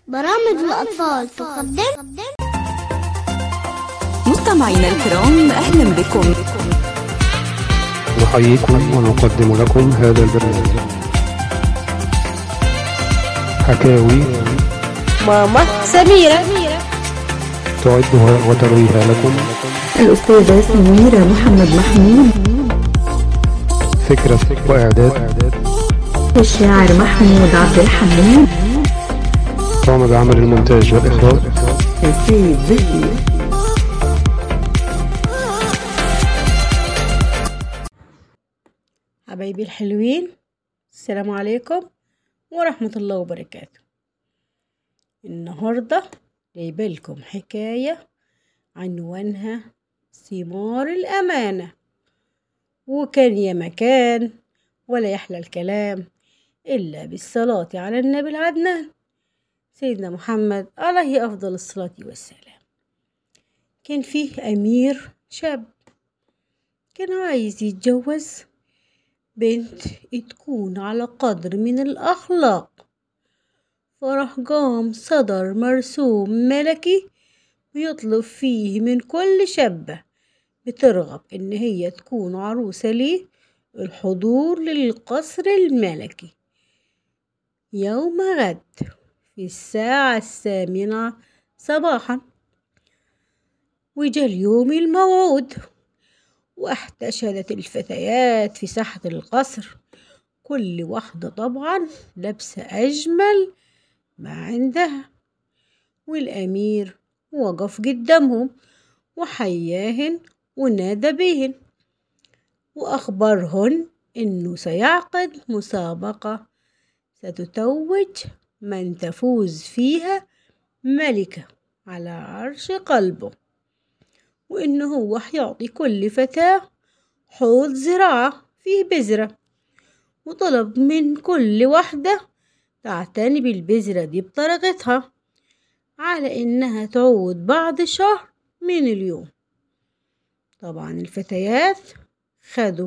برامج الأطفال تقدم مستمعينا الكرام أهلا بكم نحييكم ونقدم لكم هذا البرنامج حكاوي ماما سميرة تعدها وترويها لكم الأستاذة سميرة محمد محمود فكرة وإعداد الشاعر محمود عبد الحميد قام بعمل المونتاج والإخراج سيد زكي حبايبي الحلوين السلام عليكم ورحمة الله وبركاته النهاردة جايبة لكم حكاية عنوانها ثمار الأمانة وكان يا مكان ولا يحلى الكلام إلا بالصلاة على النبي العدنان سيدنا محمد عليه أفضل الصلاة والسلام كان فيه أمير شاب كان عايز يتجوز بنت تكون على قدر من الأخلاق فراح قام صدر مرسوم ملكي بيطلب فيه من كل شابة بترغب إن هي تكون عروسة ليه الحضور للقصر الملكي يوم غد في الساعة الثامنة صباحا وجا اليوم الموعود واحتشدت الفتيات في ساحة القصر كل واحدة طبعا لابسة أجمل ما عندها والأمير وقف قدامهم وحياهن ونادى بهن وأخبرهن إنه سيعقد مسابقة ستتوج من تفوز فيها ملكة على عرش قلبه وإنه هو حيعطي كل فتاة حوض زراعة فيه بذرة وطلب من كل واحدة تعتني بالبذرة دي بطريقتها على إنها تعود بعد شهر من اليوم طبعا الفتيات خدوا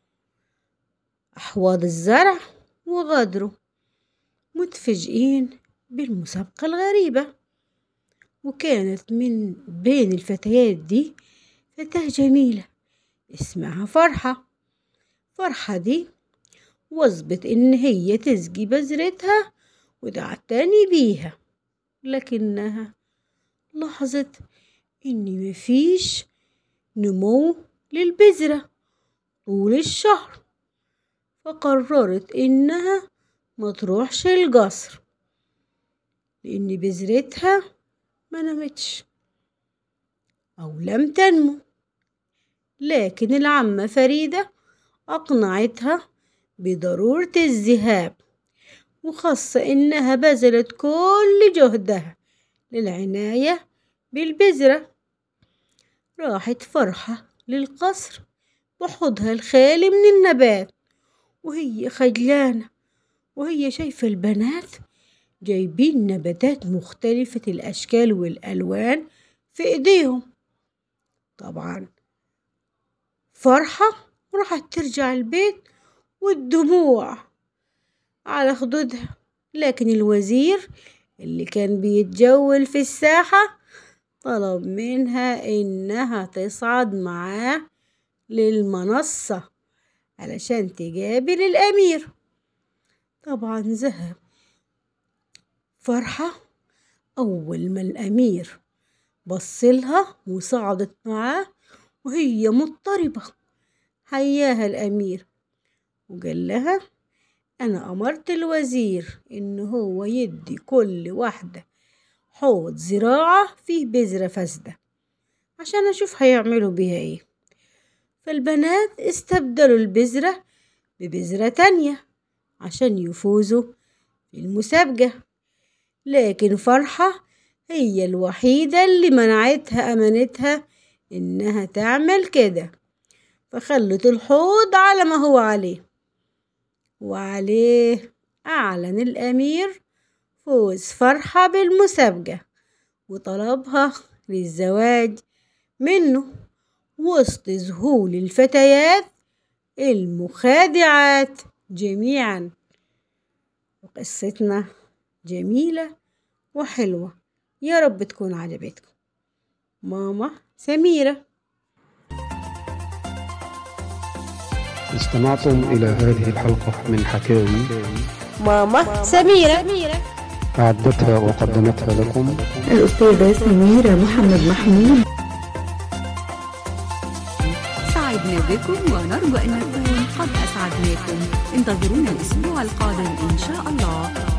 أحواض الزرع وغادروا متفاجئين بالمسابقة الغريبة وكانت من بين الفتيات دي فتاة جميلة اسمها فرحة فرحة دي وظبت إن هي تسقي بذرتها وتعتني بيها لكنها لاحظت إن مفيش نمو للبذرة طول الشهر فقررت إنها ما تروحش القصر لأن بذرتها ما نمتش أو لم تنمو لكن العمة فريدة أقنعتها بضرورة الذهاب وخاصة إنها بذلت كل جهدها للعناية بالبذرة راحت فرحة للقصر بحوضها الخالي من النبات وهي خجلانة وهي شايفة البنات جايبين نباتات مختلفة الأشكال والألوان في إيديهم طبعا فرحة راحت ترجع البيت والدموع على خدودها لكن الوزير اللي كان بيتجول في الساحة طلب منها إنها تصعد معاه للمنصة علشان تقابل الأمير طبعا ذهب فرحة أول ما الأمير بصلها وصعدت معاه وهي مضطربة حياها الأمير وقال لها أنا أمرت الوزير إن هو يدي كل واحدة حوض زراعة فيه بذرة فاسدة عشان أشوف هيعملوا بيها إيه فالبنات استبدلوا البذرة ببذرة تانية عشان يفوزوا في المسابقة لكن فرحة هي الوحيدة اللي منعتها أمانتها إنها تعمل كده فخلت الحوض على ما هو عليه وعليه أعلن الأمير فوز فرحة بالمسابقة وطلبها للزواج منه وسط ذهول الفتيات المخادعات جميعا وقصتنا جميلة وحلوة يا رب تكون عجبتكم ماما سميرة استمعتم إلى هذه الحلقة من حكاوي ماما سميرة أعدتها وقدمتها لكم الأستاذة سميرة محمد محمود سعدنا بكم ونرجو أن نكون قد أسعدناكم انتظرونا الأسبوع القادم إن شاء الله